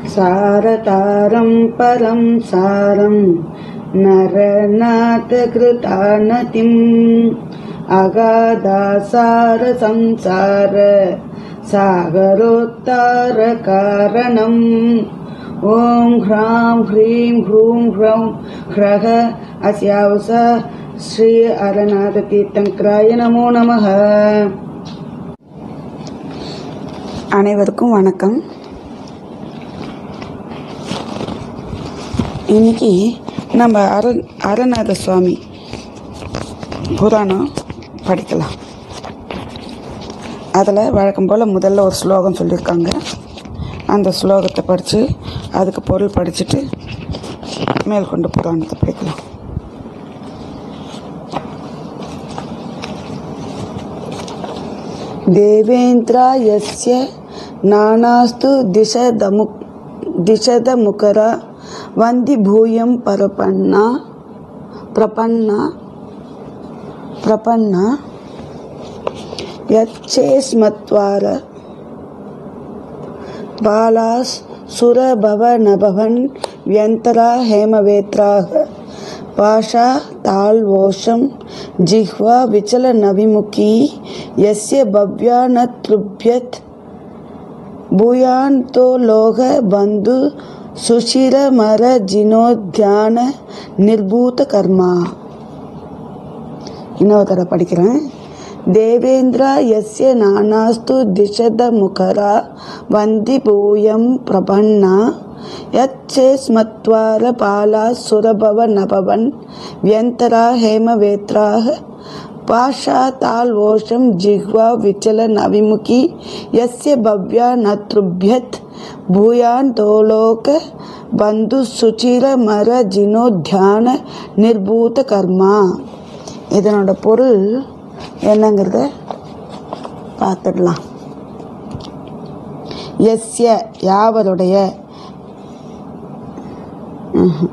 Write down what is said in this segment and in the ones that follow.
सारतारं परं सारं नरनाथकृतानतिम् अगाधासारसंसार सागरोत्तारकारणम् ॐ ह्रां ह्रीं ह्रूं ह्रौं ह्रः अस्यावस श्री அரணாதீர்த்தங்கராய நமோ நமः அனைவருக்கும் வணக்கம் இன்னைக்கு நம்ம அர அரணாத சுவாமி புராணம் படிக்கலாம் அதில் வழக்கம் போல் முதல்ல ஒரு ஸ்லோகம் சொல்லியிருக்காங்க அந்த ஸ்லோகத்தை படித்து அதுக்கு பொருள் படிச்சுட்டு மேற்கொண்டு புராணத்தை படிக்கலாம் देवेन्द्रायस्य नानास्तु दिशदमु दिशदमुकरा वन्दिभूयं परपन्ना प्रपन्ना प्रपन्ना यच्छेस्मत्वार बालास् सुरभवनभवन् व्यन्तरा हेमवेत्राः पाशा ताल्वोषं जिह्वा विचलनविमुखी यस्य भव्या न तृभ्यत् भूयान्तो लोह बन्धु சுஷிரமரஜினோத்தியான நிர்பூத கர்மா இன்னொரு தடவை படிக்கிறேன் தேவேந்திரா எஸ்ய நானாஸ்து திஷத முகரா வந்தி பூயம் பிரபன்னா யச்சேஸ்மத்வார பாலா சுரபவ நபவன் வியந்தரா ஹேமவேத்ராக பாஷா தால் ஓஷம் ஜிஹ்வா விச்சல நவிமுகி யஸ்ய பவ்யா நத்ருபியத் பூயான் தோலோக பந்து சுச்சிர மர ஜினோ தியான நிர்பூத கர்மா இதனோட பொருள் என்னங்கிறத பார்த்துடலாம் எஸ்ய யாவருடைய ம்ஹும்.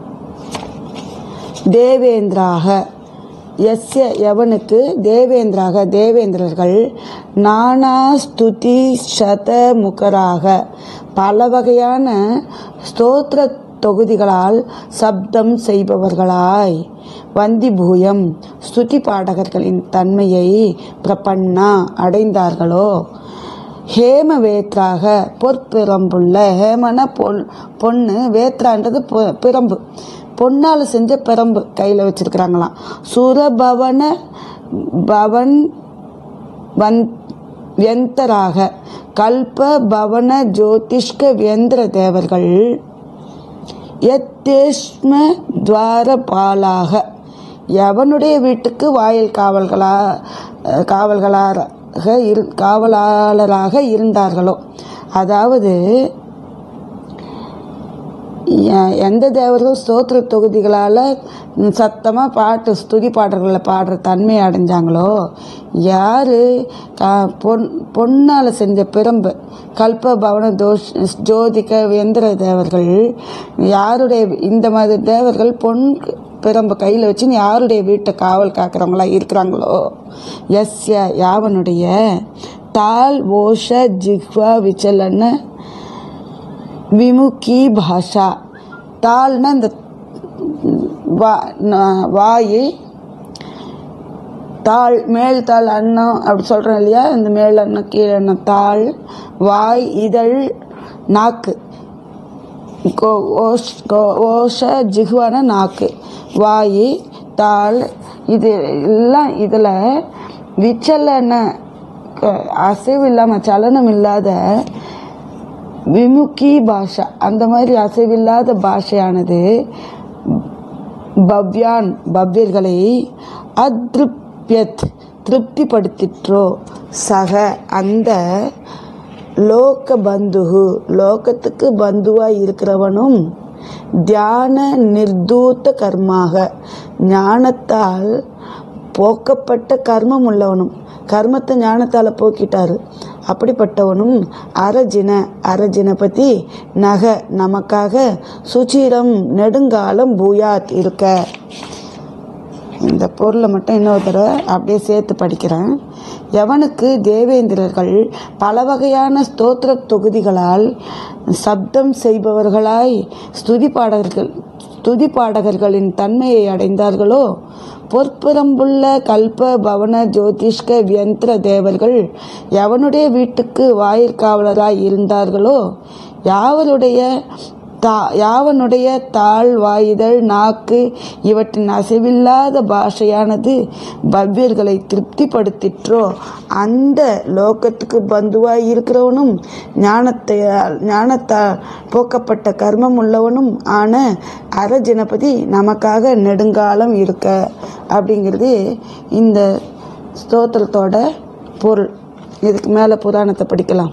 தேவேந்திராக எஸ்ய எவனுக்கு தேவேந்திராக தேவேந்திரர்கள் நானா ஸ்துதி சத முகராக பல வகையான ஸ்தோத்திர தொகுதிகளால் சப்தம் செய்பவர்களாய் வந்திபூயம் ஸ்துதி பாடகர்களின் தன்மையை பிரபன்னா அடைந்தார்களோ ஹேம வேத்ராக பொற்பிரம்புள்ள ஹேமன பொன் பொண்ணு வேத்ரான்றது பொ- பிரம்பு பொன்னால் செஞ்ச பிரம்பு கையில் வச்சிருக்கிறாங்களாம் சுரபவன பவன் வந் வியந்தராக கல்ப பவன ஜோதிஷ்க வியந்திர தேவர்கள் எத்தேஷ்ம துவாரபாலாக எவனுடைய வீட்டுக்கு வாயில் காவல்களா காவல்களாக இரு காவலாளராக இருந்தார்களோ அதாவது எ- எந்த தேவர்கள் ஸ்தோத்திர தொகுதிகளால் சத்தமாக பாட்டு ஸ்துதி பாடல்களில் பாடுற தன்மை அடைஞ்சாங்களோ யார் பொன் பொன்னால் செஞ்ச பிரம்பு கல்ப பவன தோஷ் ஜோதிக எந்திர தேவர்கள் யாருடைய இந்த மாதிரி தேவர்கள் பொன் பிரம்பு கையில் வச்சு யாருடைய வீட்டை காவல் காக்கிறவங்களா இருக்கிறாங்களோ எஸ்ய யாவனுடைய தால் ஓஷ ஜிஹ்வா விச்சலன்னு விமுகி பாஷா தாள்னா இந்த வா ந- வாய் தாள் மேல் தாள் அன்னம் அப்படி சொல்கிறோம் இல்லையா இந்த மேல் அன்னம் கீழ் அன்னம் தாள் வாய் இதழ் நாக்கு கோ- ஓஷ் கோ- ஓஷ ஜிகுவான நாக்கு வாய் தாள் இது எல்லாம் இதில் விச்சலன க- அசைவு இல்லாமல் சலனம் இல்லாத விமுகி பாஷா அந்த மாதிரி அசைவில்லாத பாஷையானது பவ்யான் பவ்யர்களை அதிருப்யத் திருப்திப்படுத்திற்றோ சக அந்த லோக பந்துகு லோகத்துக்கு பந்துவாய் இருக்கிறவனும் தியான நிர்தூத்த கர்மாக ஞானத்தால் போக்கப்பட்ட கர்மம் உள்ளவனும் கர்மத்தை ஞானத்தால் போக்கிட்டாரு அப்படிப்பட்டவனும் அரஜின அரஜின பற்றி நக நமக்காக சுச்சிரம் நெடுங்காலம் பூயாத் இருக்க இந்த பொருளை மட்டும் இன்னொரு தடவை அப்படியே சேர்த்து படிக்கிறேன் எவனுக்கு தேவேந்திரர்கள் பல வகையான ஸ்தோத்திர தொகுதிகளால் சப்தம் செய்பவர்களாய் ஸ்துதி பாடகர்கள் துதி பாடகர்களின் தன்மையை அடைந்தார்களோ பொற்புறம்புள்ள கல்ப பவன ஜோதிஷ்க வியந்திர தேவர்கள் எவனுடைய வீட்டுக்கு வாயிற்காவலராய் இருந்தார்களோ யாவருடைய தா யாவனுடைய தாழ் வாயுதல் நாக்கு இவற்றின் அசைவில்லாத பாஷையானது பவ்யர்களை திருப்திப்படுத்திற்றோ அந்த லோகத்துக்கு பந்துவாய் இருக்கிறவனும் ஞானத்தை ஞானத்தால் போக்கப்பட்ட கர்மம் உள்ளவனும் ஆன அரஜனபதி நமக்காக நெடுங்காலம் இருக்க அப்படிங்கிறது இந்த ஸ்தோத்திரத்தோட பொருள் இதுக்கு மேலே புராணத்தை படிக்கலாம்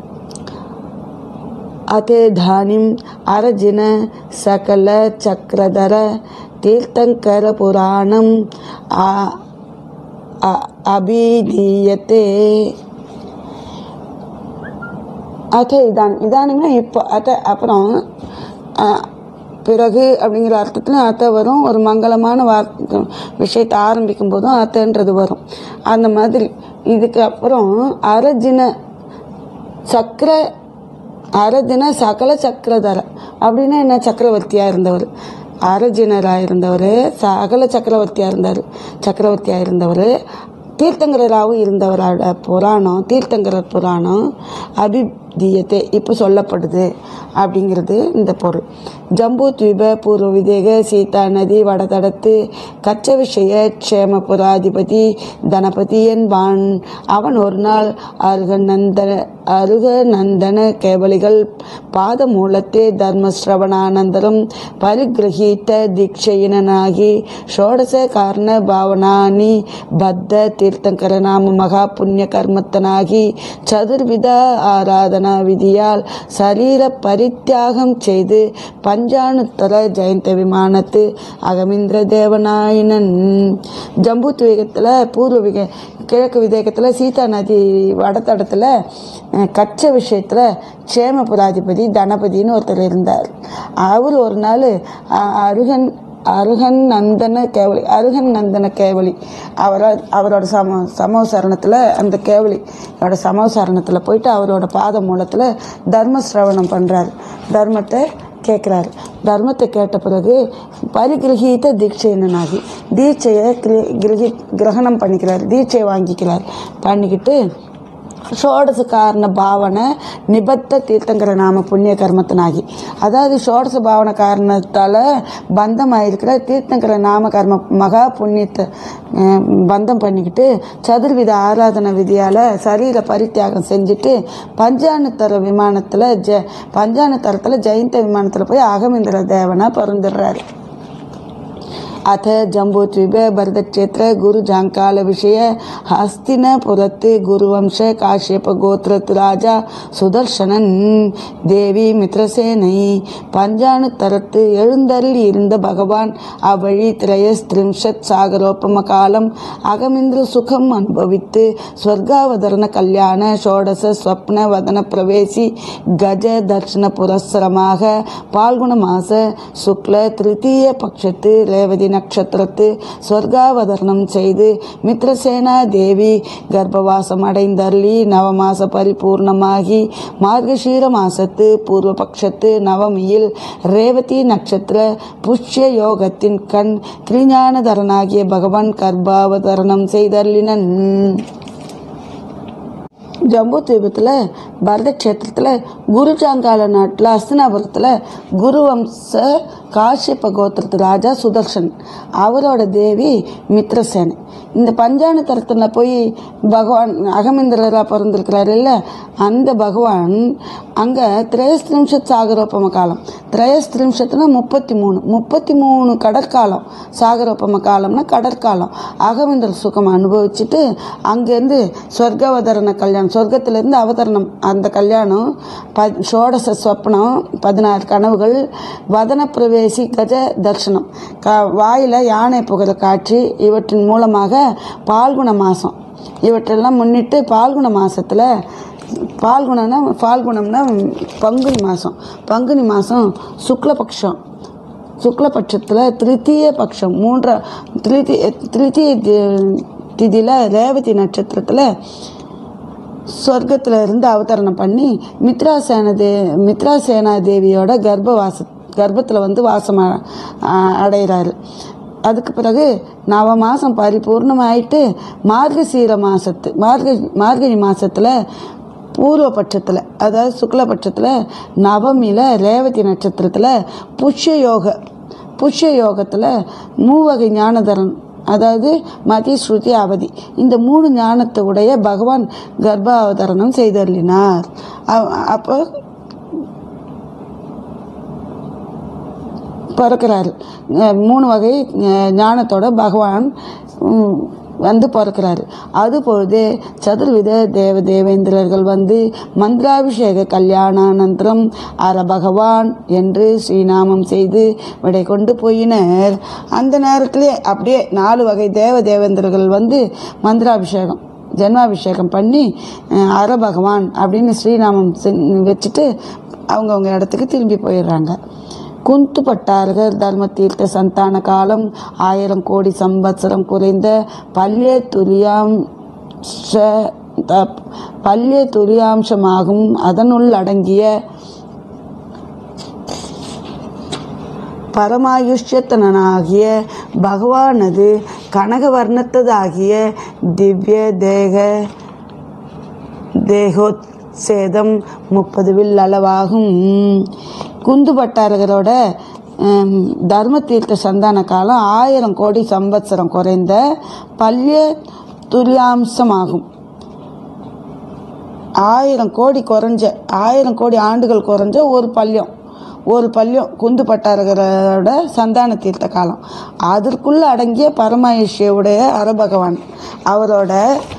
अतेधानीम् अर्जुन सकलचक्रधर तीर्थङ्करपुराणम् आ- अ- अभिधीयते அத இதான் இதானுமே இப்போ அத அப்புறம் அஹ், பிறகு அப்படிங்கிற அர்த்தத்தில் அத்தை வரும் ஒரு மங்களமான வார்த்தை விஷயத்தை ஆரம்பிக்கும் போதும் அத்தைன்றது வரும் அந்த மாதிரி இதுக்கு அப்புறம் அரஜின சக்கர அரஜின சகல சக்கரதர அப்படின்னா என்ன சக்கரவர்த்தியாக இருந்தவர் அரஜினராக இருந்தவர் சகல சக்கரவர்த்தியாக இருந்தார் சக்கரவர்த்தியாக இருந்தவர் தீர்த்தங்கராகவும் இருந்தவரோட புராணம் தீர்த்தங்கரர் புராணம் அபிதீயத்தை இப்போ சொல்லப்படுது அப்படிங்கிறது இந்த பொருள் ஜம்பு த்வீப பூர்வ விதேக சீதா நதி வடதடத்து கச்ச விஷய க்ஷேம புராதிபதி தனபதி என்பான் அவன் ஒரு நாள் அருகநந்தன அருகநந்தன கேவலிகள் பாத மூலத்தே தர்மஸ்ரவணானந்தரம் பரிகிரகீத தீட்சையினனாகி ஷோடச காரண பாவனானி பத்த தீர்த்தங்கர நாம மகா புண்ணிய கர்மத்தனாகி சதுர்வித ஆராதனா விதியால் சரீர பரித்தியாகம் செய்து பஞ்சானுத்தர ஜெயந்த விமானத்து அகமிந்திர தேவநாயனன் ஜம்பு துவேகத்தில் பூர்வ விக கிழக்கு விதேகத்தில் சீதா நதி வடத்தடத்தில் அஹ், கச்ச விஷயத்தில் க்ஷேமபுராதிபதி தனபதினு ஒருத்தர் இருந்தார் அவர் ஒரு நாள் அஹ், அருகன் அருகன் நந்தன கேவலி அருகன் நந்தன கேவலி அவரோ அவரோட சம சமோசரணத்தில் அந்த கேவலி அவரோட சமோசரணத்தில் போயிட்டு அவரோட பாத மூலத்தில் தர்ம சிரவணம் பண்ணுறாரு தர்மத்தை கேட்குறாரு தர்மத்தை கேட்ட பிறகு பரிகிரகீத தீட்சையனாகி தீட்சையை கிரி- கிரகி கிரகணம் பண்ணிக்கிறார் தீட்சையை வாங்கிக்கிறார் பண்ணிக்கிட்டு ஷோடச காரண பாவனை நிபத்த தீர்த்தங்கிற நாம புண்ணிய கர்மத்தினாகி அதாவது ஷோடச பாவன காரணத்தால் பந்தமாயிருக்கிற தீர்த்தங்கிற நாம கர்ம மகா புண்ணியத்தை அஹ், பந்தம் பண்ணிக்கிட்டு சதுர்வித ஆராதனை விதியால் சரீர பரித்தியாகம் செஞ்சுட்டு பஞ்சானுத்தர விமானத்தில் ஜ பஞ்சானுத்தரத்தில் ஜெயந்த விமானத்தில் போய் அகமிந்திர தேவனா பிறந்துடுறாரு अथ जम्बूद्वीपे भरतक्षेत्र गुरुजाङ्कालविषय हस्तिनपुरत् गुरुवंश काश्यपगोत्रत् राजा சுதர்சனன் தேவி மித்ரசேனை பஞ்சானுத்தரத்து எழுந்தருளி இருந்த பகவான் அவ்வழி திரயஸ்திரிம்ஷத் சாகரோபம காலம் அகமிந்திர சுகம் அனுபவித்து ஸ்வர்காவதரண கல்யாண ஷோடச ஸ்வப்ன வதன பிரவேசி கஜ தர்ஷன புரஸ்சரமாக பால்குண மாச சுக்ல திருத்தீய பட்சத்து ரேவதி நட்சத்திரத்து ஸ்வர்காவதரணம் செய்து மித்ரசேனா தேவி கர்ப்பவாசம் அடைந்தருளி நவமாச பரிபூர்ணமாகி மார்கசீர மாசத்து பூர்வ பட்சத்து நவமியில் ரேவதி நட்சத்திர புஷ்ய யோகத்தின் கண் கிரிஞானதரனாகிய பகவான் கர்ப்பாவதரணம் செய்தருளினன் ஜம்பு தீபத்தில் பரத க்ஷேத்திரத்தில் குருஜாங்கால நாட்டில் அஸ்தினாபுரத்தில் குருவம்ச காஷ்யப கோத்திரத்து ராஜா சுதர்ஷன் அவரோட தேவி மித்ரசேனை இந்த பஞ்சான தரத்தில் போய் பகவான் அகமேந்திரராக பிறந்திருக்கிறாரு இல்லை அந்த பகவான் அங்கே திரயஸ்திரிம்ஷத் சாகரோபம காலம் திரயஸ்திரிம்ஷத்துனா முப்பத்தி மூணு முப்பத்தி மூணு கடற்காலம் சாகரோபம காலம்னா கடற்காலம் அகமேந்திர சுகம் அனுபவிச்சுட்டு அங்கேருந்து சொர்க்காவதரண கல்யாணம் சொர்க்கத்திலேருந்து அவதரணம் அந்த கல்யாணம் ப ஷோடச ஸ்வப்னம் பதினாறு கனவுகள் வதன பிரவேசி கஜ தர்ஷனம் க வாயில் யானை புகிற காட்சி இவற்றின் மூலமாக பால்குண மாதம் இவற்றெல்லாம் முன்னிட்டு பால்குண மாதத்தில் பால்குணம்னா பால்குணம்னா பங்குனி மாதம் பங்குனி மாதம் சுக்லபக்ஷம் சுக்லபட்சத்தில் திருத்தீய பட்சம் மூன்ற திருத்தீய திருத்தீய தி- திதியில் ரேவதி நட்சத்திரத்தில் சொர்க்கத்தில் இருந்து அவதரணம் பண்ணி மித்ராசேன தே மித்ராசேனா தேவியோட கர்ப்பவாச கர்ப்பத்தில் வந்து வாசம் அ- அ- அடைகிறாரு அதுக்கு பிறகு நவ மாதம் பரிபூர்ணமாயிட்டு மார்கசீர மாசத்து மார்க மார்கழி மாசத்துல பூர்வபட்சத்தில் அதாவது சுக்லபட்சத்தில் நவமியில் ரேவதி நட்சத்திரத்தில் புஷ்ய யோக புஷ்ய யோகத்தில் மூவகை ஞானதரன் அதாவது மதி ஸ்ருதி அவதி இந்த மூணு ஞானத்தை உடைய பகவான் கர்ப்பாவதரணம் செய்தருளினார் அ- அப்போ பிறக்கிறாரு அஹ் மூணு வகை அஹ் ஞானத்தோட பகவான் உம், வந்து பிறக்கிறாரு அதுபொழுது சதுர்வித தேவ தேவேந்திரர்கள் வந்து மந்திராபிஷேக கல்யாணானந்தரம் அர பகவான் என்று ஸ்ரீநாமம் செய்து விடை கொண்டு போயினர் அந்த நேரத்திலே அப்படியே நாலு வகை தேவ தேவேந்திரர்கள் வந்து மந்திராபிஷேகம் ஜென்மாபிஷேகம் பண்ணி அஹ், அர பகவான் அப்படின்னு ஸ்ரீநாமம் செ- வச்சுட்டு அவங்கவுங்க இடத்துக்கு திரும்பி போயிடுறாங்க குந்து பட்டார்கள் தர்ம தீர்த்த சந்தான காலம் ஆயிரம் கோடி சம்பத்சரம் குறைந்த பல்ய துரியாம் பல்ய துரியாம்சமாகும் அதனுள் அடங்கிய பரமாயுஷ்யத்தனாகிய பகவானது கனகவர்ணத்ததாகிய திவ்ய தேக தேகோத்சேதம் முப்பது வில் அளவாகும் குந்து பட்டாரகரோட ஹம், தர்ம தீர்த்த சந்தான காலம் ஆயிரம் கோடி சம்பத்சரம் குறைந்த பல்ய துரியாம்சமாகும் ஆயிரம் கோடி குறைஞ்ச ஆயிரம் கோடி ஆண்டுகள் குறைஞ்ச ஒரு பல்யம் ஒரு பல்யம் குந்து பட்டாரகரோட சந்தான தீர்த்த காலம் அதற்குள்ள அடங்கிய பரமாயுஷ்யவுடைய அரபகவான் அவரோட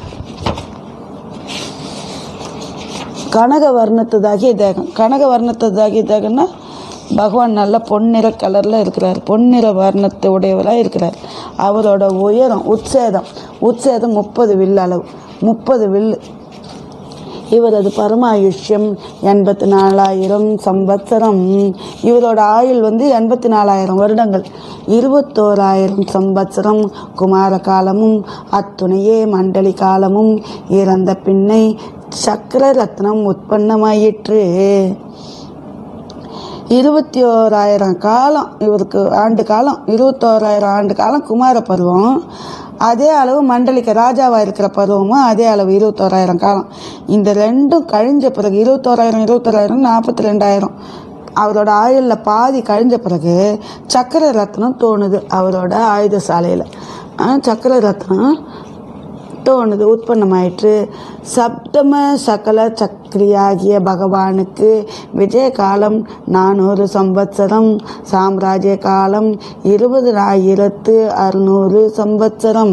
கனக வர்ணத்ததாகிய தேகம் கனக வர்ணத்ததாகிய தேகம்னா பகவான் நல்ல பொன்னிற கலரில் இருக்கிறார் பொன்னிற வர்ணத்தை உடையவராக இருக்கிறார் அவரோட உயரம் உத்சேதம் உத்சேதம் முப்பது வில் அளவு முப்பது வில் இவரது பரமாயுஷ்யம் எண்பத்தி நாலாயிரம் சம்பத்சரம் இவரோட ஆயுள் வந்து எண்பத்தி நாலாயிரம் வருடங்கள் இருபத்தோராயிரம் சம்பத்சரம் குமார காலமும் அத்துணையே மண்டலி காலமும் இறந்த பின்னை சக்கர ரத்னம் உற்பத்தமாயிற்று இருபத்தி ஓராயிரம் காலம் இவருக்கு ஆண்டு காலம் இருபத்தோராயிரம் ஆண்டு காலம் குமார பருவம் அதே அளவு மண்டலிக்க ராஜாவாக இருக்கிற பருவமும் அதே அளவு இருபத்தோராயிரம் காலம் இந்த ரெண்டும் கழிஞ்ச பிறகு இருபத்தோராயிரம் இருபத்தோராயிரம் நாற்பத்தி ரெண்டாயிரம் அவரோட ஆயுளில் பாதி கழிஞ்ச பிறகு சக்கர ரத்னம் தோணுது அவரோட ஆயுத சாலையில் சக்கர ரத்னம் தோணுது உற்பத்தமாயிற்று சப்தம சகல சக்கரியாகிய பகவானுக்கு விஜய காலம் நானூறு சம்பத்சரம் சாம்ராஜ்ய காலம் இருபது ஆயிரத்து அறுநூறு சம்பத்சரம்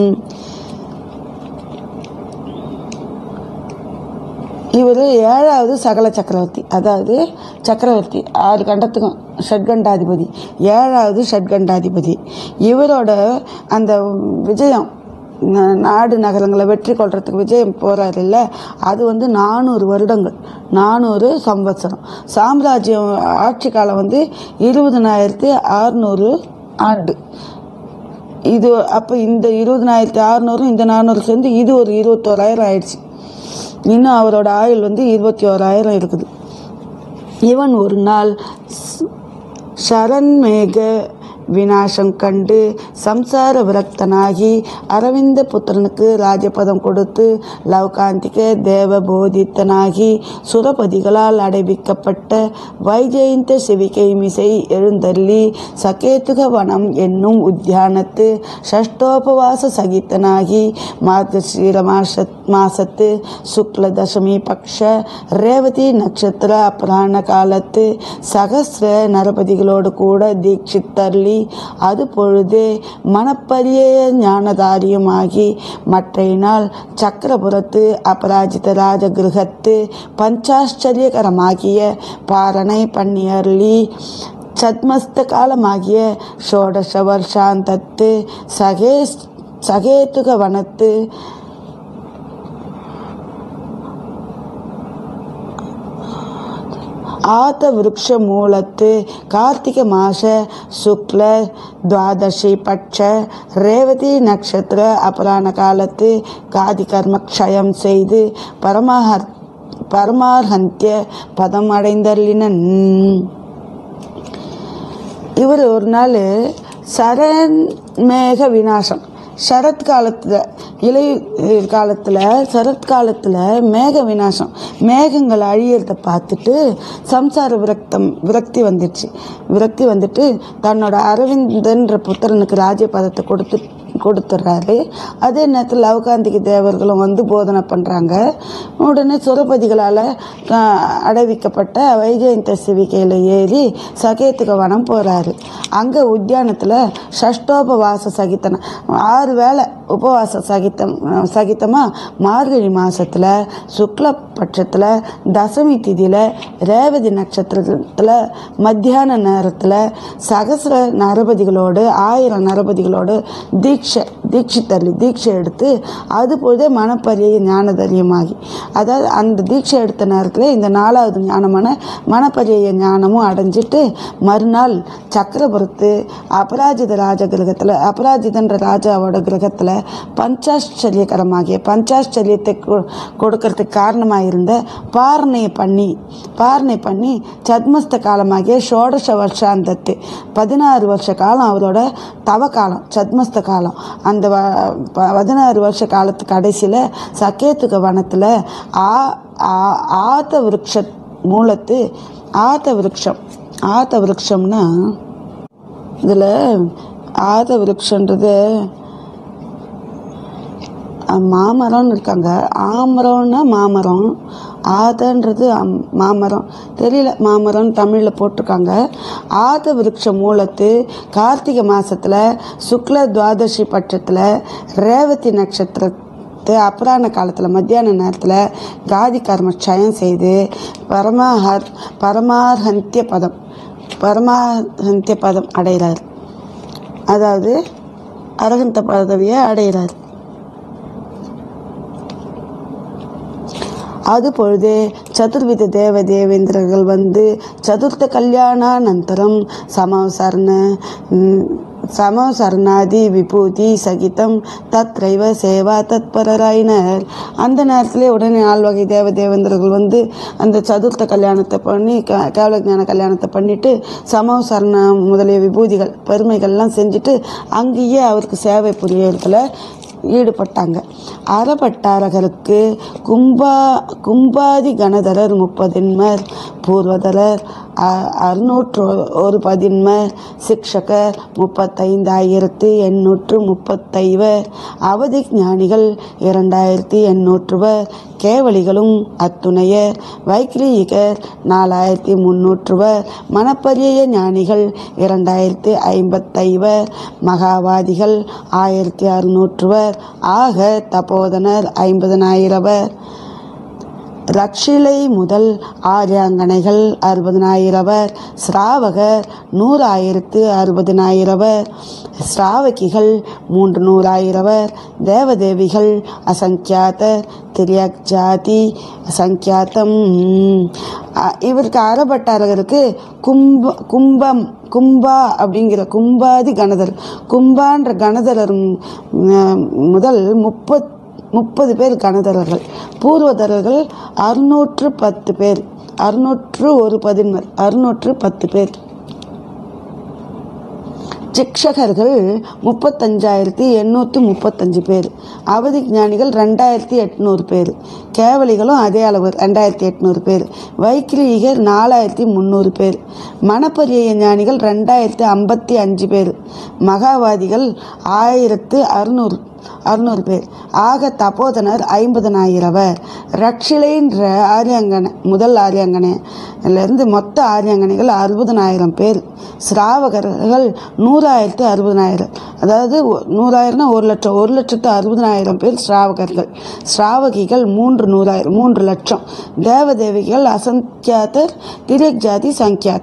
இவர் ஏழாவது சகல சக்கரவர்த்தி அதாவது சக்கரவர்த்தி ஆறு கண்டத்துக்கும் ஷட்கண்டாதிபதி ஏழாவது ஷட்கண்டாதிபதி இவரோட அந்த விஜயம் ந- நாடு நகரங்களை வெற்றி கொள்றதுக்கு விஜயம் போறாரு இல்ல அது வந்து நானூறு வருடங்கள் நானூறு சம்பத்சரம் சாம்ராஜ்யம் ஆட்சி காலம் வந்து இருபதனாயிரத்தி அறுநூறு ஆண்டு இது அப்போ இந்த இருபதனாயிரத்தி அறுநூறு இந்த நானூறு சேர்ந்து இது ஒரு இருபத்தோராயிரம் ஆயிடுச்சு இன்னும் அவரோட ஆயுள் வந்து இருபத்தி ஓராயிரம் இருக்குது இவன் ஒரு நாள் ஸ்- சரண்மேக விநாசம் கண்டு சம்சார விரக்தனாகி அரவிந்த புத்திரனுக்கு ராஜபதம் கொடுத்து லவ்காந்திக தேவ போதித்தனாகி சுரபதிகளால் அடைவிக்கப்பட்ட வைஜெயந்த சிவிகை மிசை எழுந்தள்ளி சகேதுக வனம் என்னும் உத்தியானத்து ஷஷ்டோபவாச சகித்தனாகி மார்கசீர மாச மாசத்து சுக்ல தசமி பக்ஷ ரேவதி நட்சத்திர அபராண காலத்து சகசிர நரபதிகளோடு கூட தீட்சித்தருளி அது பொழுதே மனப்பரிய ஞானதாரியுமாகி மற்றைய நாள் சக்கரபுரத்து அபராஜித ராஜகிருகத்து பஞ்சாச்சரியகரமாகிய பாரணை பண்ணியருளி சத்மஸ்த காலமாகிய ஷோடச வருஷாந்தத்து சகே சகேதுக வனத்து ಆತ ವೃಕ್ಷ ಮೂಲತ್ತು ಕಾರ್ತಿಕ ಮಾಸ ಶುಕ್ಲ ದ್ವಾದಶಿ ಪಕ್ಷ ரேவதி நட்சத்திர அபராண காலத்து காதி கர்ம க்ஷயம் செய்து பரமாஹர் பரமார்ஹந்திய பதம் அடைந்தள்ளினன் இவர் ஒரு நாள் சரண் மேக விநாசம் சரத் காலத்தில் இலை காலத்தில் சரத் காலத்தில் மேக விநாசம் மேகங்கள் அழியறத பார்த்துட்டு சம்சார விரக்தம் விரக்தி வந்துடுச்சு விரக்தி வந்துட்டு தன்னோட அரவிந்தன்ற புத்திரனுக்கு ராஜ்யபதத்தை கொடுத்து கொடுத்துட்றாரு அதே நேரத்தில் லவகாந்திக்கு தேவர்களும் வந்து போதனை பண்ணுறாங்க உடனே சுரபதிகளால் அடைவிக்கப்பட்ட வைஜெயந்த சிவிகையில் ஏறி சகேத்துக வனம் போகிறாரு அங்கே உத்தியானத்தில் ஷஷ்டோபவாச சகித்தன ஆறு வேளை உபவாச சகித்தம் சகித்தமாக மார்கழி மாதத்தில் சுக்ல பட்சத்தில் தசமி திதியில் ரேவதி நட்சத்திரத்தில் மத்தியான நேரத்தில் சகசிர நரபதிகளோடு ஆயிரம் நரபதிகளோடு தீட்சை தீட்சை தள்ளி தீட்சை எடுத்து அது பொழுதே மனப்பரிய ஞானதரியமாகி அதாவது அந்த தீட்சை எடுத்த நேரத்தில் இந்த நாலாவது ஞானமான மனப்பரிய ஞானமும் அடைஞ்சிட்டு மறுநாள் சக்கரபுரத்து அபராஜித ராஜ கிரகத்தில் அபராஜிதன்ற ராஜாவோட கிரகத்தில் பஞ்சாச்சரியகரமாகிய பஞ்சாச்சரியத்தை கொ- கொடுக்கறதுக்கு காரணமாக இருந்த பாரணையை பண்ணி பாரணை பண்ணி சத்மஸ்த காலமாகிய ஷோடச வருஷாந்தத்து பதினாறு வருஷ காலம் அவரோட தவ காலம் சத்மஸ்த காலம் அந்த வ- ப- பதினாறு வருஷ காலத்து கடைசியில் சக்கேத்துக்க வனத்தில் ஆ ஆ- ஆத்த விருட்ச மூலத்து ஆத்த விருட்சம் ஆத்த விருட்சம்னா இதில் ஆத விருட்சன்றது அஹ், மாமரம்னு இருக்காங்க ஆமரம்னா மாமரம் ஆதன்றது அம்- மாமரம் தெரியல மாமரம் தமிழில் போட்டிருக்காங்க ஆத விருட்ச மூலத்து கார்த்திகை மாதத்தில் சுக்ல துவாதசி பட்சத்தில் ரேவதி நட்சத்திரத்தை அபராண காலத்தில் மத்தியான நேரத்தில் காதி கர்ம க்ஷயம் செய்து பரமாஹர் பரமார்ஹந்திய பதம் பரமார்ஹந்திய பதம் அடைகிறார் அதாவது அரகந்த பதவியை அடைகிறார் அது பொழுது சதுர்வித தேவ தேவேந்திரர்கள் வந்து சதுர்த்த கல்யாணானந்தரம் சமசரண ம், சமசரணாதி விபூதி சகிதம் தத்ரைவ சேவா தத்பரராயினர் அந்த நேரத்திலே உடனே ஆழ்வகை தேவ தேவேந்திரர்கள் வந்து அந்த சதுர்த்த கல்யாணத்தை பண்ணி க கேவல ஞான கல்யாணத்தை பண்ணிட்டு சமசரண முதலிய விபூதிகள் பெருமைகள்லாம் செஞ்சுட்டு அங்கேயே அவருக்கு சேவை புரியறதுல ஈடுபட்டாங்க அறப்பட்டாரகருக்கு கும்பா கும்பாதி கணதரர் முப்பதின்மர் பூர்வதரர் அ- அறுநூற்று ஒரு பதின்மர் சிக்ஷகர் முப்பத்தைந்தாயிரத்து எண்ணூற்று முப்பத்தைவர் அவதி ஞானிகள் இரண்டாயிரத்தி எண்ணூற்றுவர் கேவலிகளும் அத்துணையர் வைக்கிரீகர் நாலாயிரத்தி முன்னூற்றுவர் மணப்பரிய ஞானிகள் இரண்டாயிரத்தி ஐம்பத்தைவர் மகாவாதிகள் ஆயிரத்தி அறுநூற்றுவர் ஆக தபோதனர் ஐம்பதனாயிரவர் ரட்சிலை முதல் ஆரியாங்கனைகள் அறுபதனாயிரவர் ஸ்ராவகர் நூறாயிரத்து அறுபதனாயிரவர் ஸ்ராவகிகள் மூன்று நூறாயிரவர் தேவதேவிகள் அசங்கியாதர் திரியக் ஜாதி அசங்கியாத்தம் அ- இவருக்கு அறப்பட்டாரகருக்கு கும்ப கும்பம் கும்பா அப்படிங்கிற கும்பாதி கணதர் கும்பான்ற கணதரர் ம், முதல் முப்பத் முப்பது பேர் கணதரர்கள் பூர்வதரர்கள் அறுநூற்று பத்து பேர் அறுநூற்று ஒரு பதின்மர் அறுநூற்று பத்து பேர் சிக்ஷகர்கள் முப்பத்தஞ்சாயிரத்தி எண்ணூற்றி முப்பத்தஞ்சு பேர் அவதி ஞானிகள் ரெண்டாயிரத்தி எட்நூறு பேர் கேவலிகளும் அதே அளவு ரெண்டாயிரத்தி எட்நூறு பேர் வைக்கிரீகர் நாலாயிரத்தி முந்நூறு பேர் மணப்பரிய ஞானிகள் ரெண்டாயிரத்தி ஐம்பத்தி அஞ்சு பேர் மகாவாதிகள் ஆயிரத்து அறுநூறு அறுநூறு பேர் ஆக தபோதனர் ஐம்பதனாயிரவர் ரட்சிலைன்ற ஆரியாங்கனை முதல் ஆரியாங்கனையிலேருந்து மொத்த ஆரியாங்கனைகள் அறுபதனாயிரம் பேர் ஸ்ராவகர்கள் நூறாயிரத்து அறுபதனாயிரம் அதாவது ஒ- நூறாயிரம்னா ஒரு லட்சம் ஒரு லட்சத்து அறுபதனாயிரம் பேர் ஸ்ராவகர்கள் ஸ்ராவகிகள் மூன்று நூறாயிரம் மூன்று லட்சம் தேவதேவிகள் அசங்கியாத்தர் திரியக் ஜாதி சங்கியாத்தம்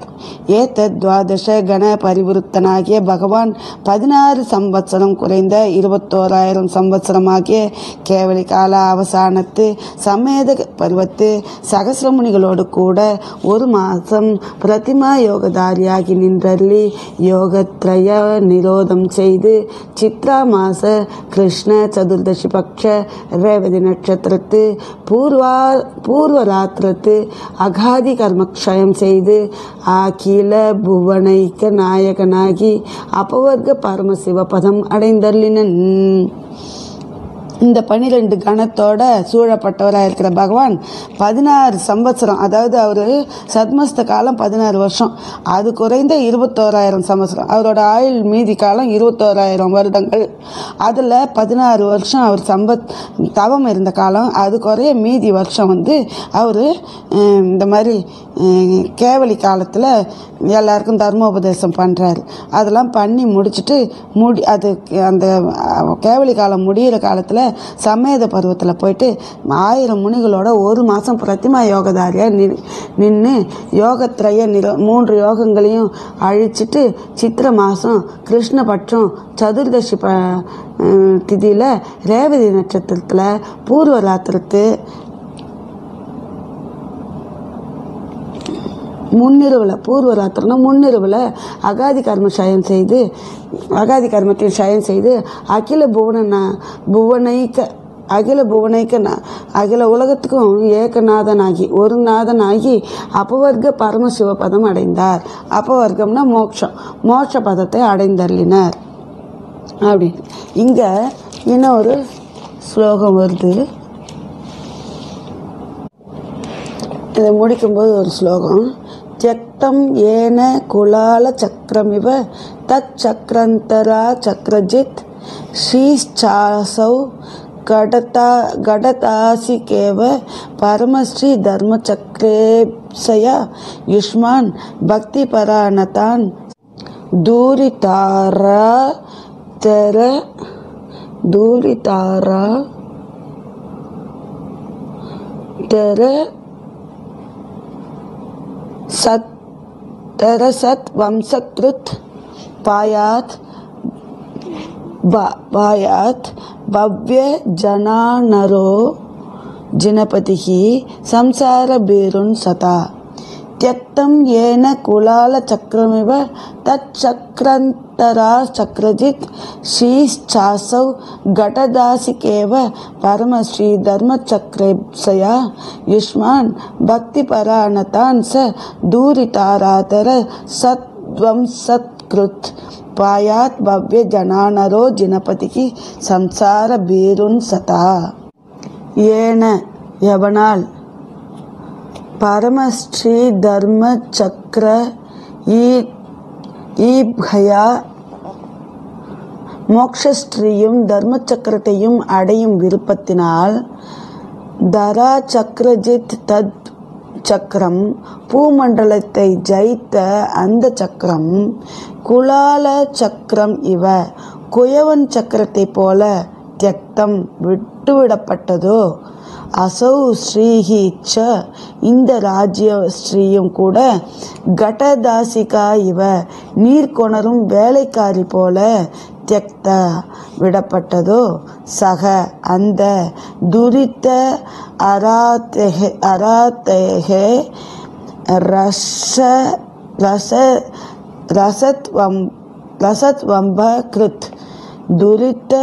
ஏத்தத் துவாதச கண பரிவிருத்தனாகிய பகவான் பதினாறு சம்பத்சரம் குறைந்த இருபத்தோராயிரம் சம்பத்சரமாகிய கேவலி கால அவசானத்து சமேத பருவத்து சகசிரமுனிகளோடு கூட ஒரு மாதம் பிரதிமா யோகதாரியாகி நின்றள்ளி யோகத்ரய நிரோதம் செய்து சித்ரா மாச கிருஷ்ண சதுர்தசி பக்ஷ ரேவதி நட்சத்திரத்து பூர்வா பூர்வ ராத்திரத்து அகாதி கர்மக்ஷயம் செய்து அகில புவனைக்க நாயகனாகி அபவர்க்க பரமசிவ பதம் அடைந்தள்ளினன் இந்த பனிரெண்டு கணத்தோட சூழப்பட்டவராக இருக்கிற பகவான் பதினாறு சம்பத்சரம் அதாவது அவர் சத்மஸ்த காலம் பதினாறு வருஷம் அது குறைந்த இருபத்தோராயிரம் சம்பத்சரம் அவரோட ஆயுள் மீதி காலம் இருபத்தோராயிரம் வருடங்கள் அதில் பதினாறு வருஷம் அவர் சம்பத் தவம் இருந்த காலம் அது குறைய மீதி வருஷம் வந்து அவர் இந்த மாதிரி அஹ், கேவலி காலத்தில் எல்லாருக்கும் தர்மோபதேசம் பண்ணுறாரு அதெல்லாம் பண்ணி முடிச்சுட்டு முடி அது அந்த அஹ், கேவலி காலம் முடியிற காலத்தில் சமேத பருவத்தில் போயிட்டு ஆயிரம் முனிகளோட ஒரு மாதம் பிரதிமா யோகதாரியாக நி நின்று யோகத்திரைய நிரோ மூன்று யோகங்களையும் அழிச்சிட்டு சித்திர மாதம் கிருஷ்ணபட்சம் சதுர்தசி ப திதியில் ரேவதி நட்சத்திரத்தில் பூர்வ ராத்திரத்து முன்னிரவில் பூர்வ ராத்திரம்னா முன்னிரவில் அகாதி கர்ம சயம் செய்து அகாதி கர்மத்தையும் சயம் செய்து அகில புவன புவனைக்க அகில புவனைக்க நா- அகில உலகத்துக்கும் ஏகநாதனாகி ஒரு நாதனாகி அபவர்க்க பரமசிவ பதம் அடைந்தார் அபவர்க்கம்னா மோட்சம் மோட்ச பதத்தை அடைந்தள்ளினார் அப்படின்னு இங்கே இன்னொரு ஸ்லோகம் வருது இதை முடிக்கும்போது ஒரு ஸ்லோகம் தியக்தம் ஏன குலால சக்கரமிவ தத் சக்கரந்தரா சக்கரஜித் ஸ்ரீச்சாசௌ கடதா கடதாசிகேவ பரமஸ்ரீ தர்மச்சக்ரேப்சய யுஷ்மான் பக்தி பராணதான் தூரிதாரா தெர தூரிதாரா தெர सत् तरसत् वंशकृत् पायात् ब- पायात् भव्यजनानरो जिनपतिः संसारभीरुन् सता त्यक्तं येन कुलालचक्रमिव तच्चक्रन्तरा चक्रजित् श्रीश्चासौ घटदासिकेव परमश्रीधर्मचक्रेप्सया युष्मान् भक्तिपराणतान् स दूरितारातर सत्वंसत्कृत् पायात् भव्यजनानरो जिनपतिः संसारभीरुन् सता येन यवनाल् பரமஸ்ரீ தர்ம சக்கர ஈ ஈப்ஹயா மோக்ஷஸ்ரீயும் தர்ம சக்கரத்தையும் அடையும் விருப்பத்தினால் தரா சக்கரஜித் தத் சக்கரம் பூமண்டலத்தை ஜெயித்த அந்த சக்கரம் குலால சக்கரம் இவ குயவன் சக்கரத்தை போல தியக்தம் விட்டுவிடப்பட்டதோ அசௌ ஸ்ரீஹி ச இந்த ராஜ்ய ஸ்ரீயும் கூட கடதாசிகா இவ நீர் கொணரும் வேலைக்காரி போல தியக்த விடப்பட்டதோ சக அந்த துரித்த அராத்தெஹே அராத்தேகே ரச ரச ரசத்வம் ரசத்வம்ப கிருத் துரித்த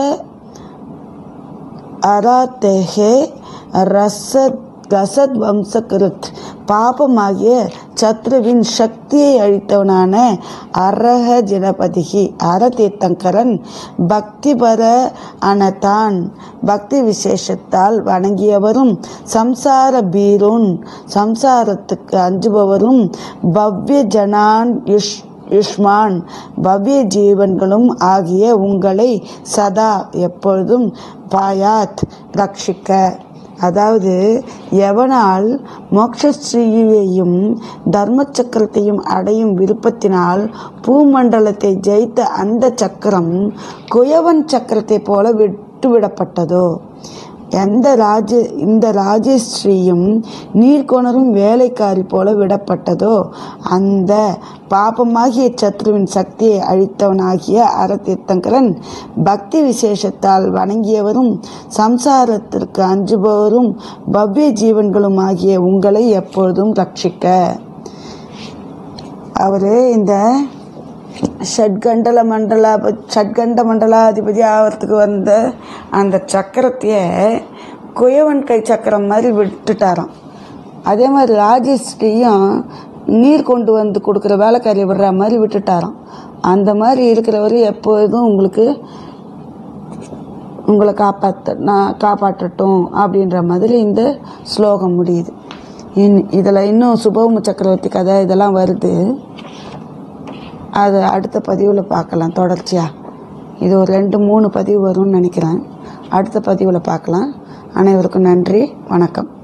அராத்தேகே ரசத் ரசத் வம்சகிருத் பாபமாகிய சத்ருவின் சக்தியை அழித்தவனான அரக ஜனபதிகி அறதீர்த்தங்கரன் பக்திபர அனதான் பக்தி விசேஷத்தால் வணங்கியவரும் சம்சார பீருன் சம்சாரத்துக்கு அஞ்சுபவரும் பவ்ய ஜனான் யுஷ் யுஷ்மான் பவ்ய ஜீவன்களும் ஆகிய உங்களை சதா எப்பொழுதும் பாயாத் ரட்சிக்க அதாவது எவனால் மோட்சஸ்ரீயையும் தர்ம சக்கரத்தையும் அடையும் விருப்பத்தினால் பூமண்டலத்தை ஜெயித்த அந்த சக்கரம் குயவன் சக்கரத்தை போல விட்டுவிடப்பட்டதோ எந்த ராஜ இந்த ராஜஸ்ரீயும் நீர்க்கொணரும் வேலைக்காரி போல விடப்பட்டதோ அந்த பாபமாகிய சத்ருவின் சக்தியை அழித்தவனாகிய அறத்தீர்த்தங்கரன் பக்தி விசேஷத்தால் வணங்கியவரும் சம்சாரத்திற்கு அஞ்சுபவரும் பவ்ய ஜீவன்களும் ஆகிய உங்களை எப்பொழுதும் ரட்சிக்க அவர் இந்த ஷட்கண்டல மண்டலா ஷட்கண்ட மண்டலாதிபதி ஆகிறதுக்கு வந்த அந்த சக்கரத்தையே குயவன் கை சக்கரம் மாதிரி விட்டுட்டாராம் அதே மாதிரி ராஜஸ்ரீயும் நீர் கொண்டு வந்து கொடுக்குற வேலைக்காரியை விடுற மாதிரி விட்டுட்டாராம் அந்த மாதிரி இருக்கிறவர் எப்போதும் உங்களுக்கு உங்களை காப்பாற்ற நான் காப்பாற்றட்டும் அப்படின்ற மாதிரி இந்த ஸ்லோகம் முடியுது இன் இதில் இன்னும் சுபவம சக்கரவர்த்தி கதை இதெல்லாம் வருது அது அடுத்த பதிவில் பார்க்கலாம் தொடர்ச்சியாக இது ஒரு ரெண்டு மூணு பதிவு வரும்னு நினைக்கிறேன் அடுத்த பதிவில் பார்க்கலாம் அனைவருக்கும் நன்றி வணக்கம்